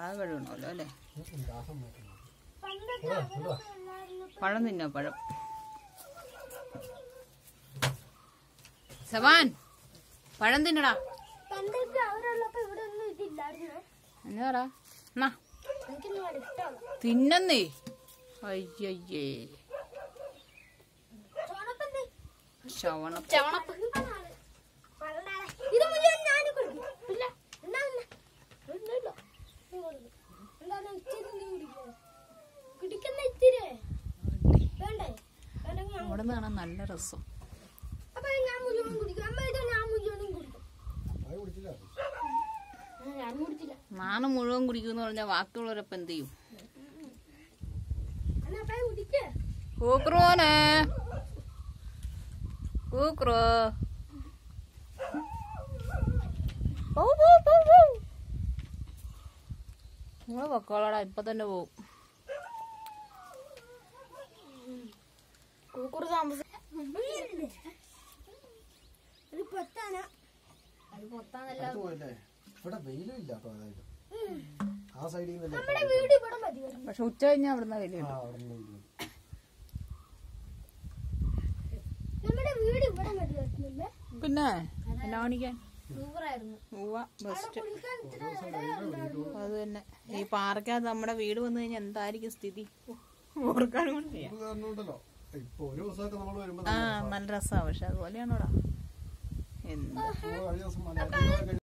അത് കഴുകണമല്ലോ അല്ലേ ദാഹം മാറ്റുന്നു പണ്ടൊക്കെ അവരൊക്കെ ഉണ്ടായിരുന്നു പഴം തിന്നോ പഴം സവാൻ പഴം തിന്നടാ പണ്ടൊക്കെ അവരുള്ളപ്പോ ഇവിടെ ഒന്നും ഇതില്ലായിരുന്നു എന്നാടാ എന്നാ എനിക്കൊന്നും ഇവിടെ ഇഷ്ടമല്ല തിന്നന്നേ അയ്യയ്യേ ചോണപ്പന്ത് ശവണം ചവണപ്പ് ഇത് മുഴുവൻ ഞാൻ കുടിക്കും ഇല്ല എന്നാ എന്നാ? ഒന്നുമില്ല. നീ കൊടുക്ക്. എന്താണ് ഇച്ചിരി നീ കുടിക്കുന്നത് കുടിക്കുന്ന ഇച്ചിരി വേണ്ടേ വേണ്ടെങ്കിൽ ഞാൻ അവിടെ നിന്നാണ് നല്ല രസം അപ്പൊ ഞാൻ മുഴുവൻ കുടിക്കും അമ്മ ഇത് ഞാൻ മുഴുവനും കുടിക്കും അത് കുടിച്ചില്ല ആ, ഞാൻ കുടിച്ചില്ല നാണ് മുഴുവൻ കുടിക്കുമെന്ന് പറഞ്ഞാൽ ബാക്കിയുള്ളവരപ്പം എന്ത് ചെയ്യും എന്നാ അപ്പൊ കുടിക്കേ കൂക്രോനെ കൂക്രോ നിങ്ങൾ പൊക്കോളടാ ഇപ്പൊ തന്നെ പോവും കൂക്കുറു താമസം അത് പൊത്താനാ അത് പൊത്താനല്ല അടുത്ത് പോയില്ലേ ഇവിടെ വെയിലും ഇല്ല കേട്ടോ അതായത് ആ സൈഡിൽ നിന്നല്ലേ നമ്മുടെ വീട് ഇവിടെ മതി വരുന്നത് പക്ഷെ ഉച്ച കഴിഞ്ഞാൽ അവിടുന്ന് വലിയ ആ അവിടെ നിന്ന് വെയിൽ മതി. നമ്മുടെ വീട് ഇവിടെ മതി വരുന്നില്ലേ പിന്നെ എന്നാ കാണിക്കാൻ സൂപ്പറായിരുന്നു ഉവ്വ ബെസ്റ്റ് കുളിക്കാൻ ഇത്ര ഇടം ഉണ്ടായിരുന്നു. അത് തന്നെ ഈ പാറക്കകത്ത് നമ്മുടെ വീട് വന്നു കഴിഞ്ഞാൽ എന്തായിരിക്കും സ്ഥിതി ഓർക്കാനും കൂടെ വയ്യ. ഇത് കാരണം ഉണ്ടല്ലോ ഇപ്പൊ ഒരു ദിവസമൊക്കെ നമ്മൾ വരുമ്പോ ആ നല്ല രസമാണ് പക്ഷെ അതുപോലെയാണോടാ എന്താ നമ്മള് കഴിഞ്ഞ ദിവസം മലയാളം